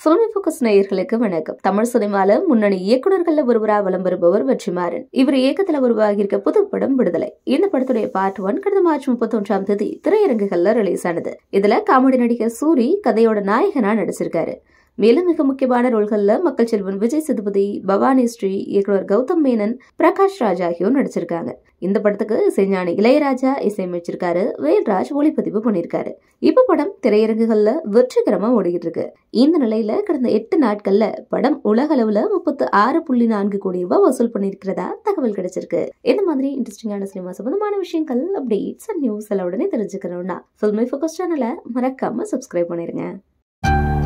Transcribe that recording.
filmi focus நேயர்களுக்கு வணக்கம் தமிழ் சினிமால முன்னணி இயக்குனர்கள்ல ஒருவரா வலம் வருபவர் வெற்றிமாறன் இவர் இயக்கத்துல உருவாகியிருக்க புது படம் விடுதலை இந்த படத்துடைய பார்ட் ஒன் கடந்த மார்ச் முப்பத்தி ஒன்றாம் தேதி திரையரங்குகள்ல ரிலீஸ் ஆனது இதுல காமெடி நடிகர் சூரி கதையோட நாயகனா நடிச்சிருக்காரு மேலும் மிக முக்கியமான ரோல்கள்ல மக்கள் செல்வன் விஜய் சேதுபதி பவானி ஸ்ரீ இயக்குனர் கௌதம் மேனன் பிரகாஷ் ராஜ் ஆகியோர் நடிச்சிருக்காங்க இந்த படத்துக்கு இசைஞானி இளையராஜா இசையமைச்சிருக்காரு வேல்ராஜ் ஒளிப்பதிவு பண்ணியிருக்காரு இப்ப படம் திரையரங்குகள்ல வெற்றிகரமா ஓடிக்கிட்டு இருக்கு இந்த நிலையில கடந்த எட்டு நாட்கள்ல படம் உலக அளவுல முப்பத்து ஆறு புள்ளி நான்கு கோடி ரூபாய் வசூல் பண்ணியிருக்கிறதா தகவல் கிடைச்சிருக்கு இந்த மாதிரி இன்ட்ரெஸ்டிங்கான சினிமா சம்பந்தமான விஷயங்கள் அப்டேட்ஸ் அண்ட் நியூஸ் எல்லாம் உடனே தெரிஞ்சுக்கணும்னா ஃபில்மி ஃபோக்கஸ் சேனலை மறக்காம சப்ஸ்கிரைப் பண்ணிருங்க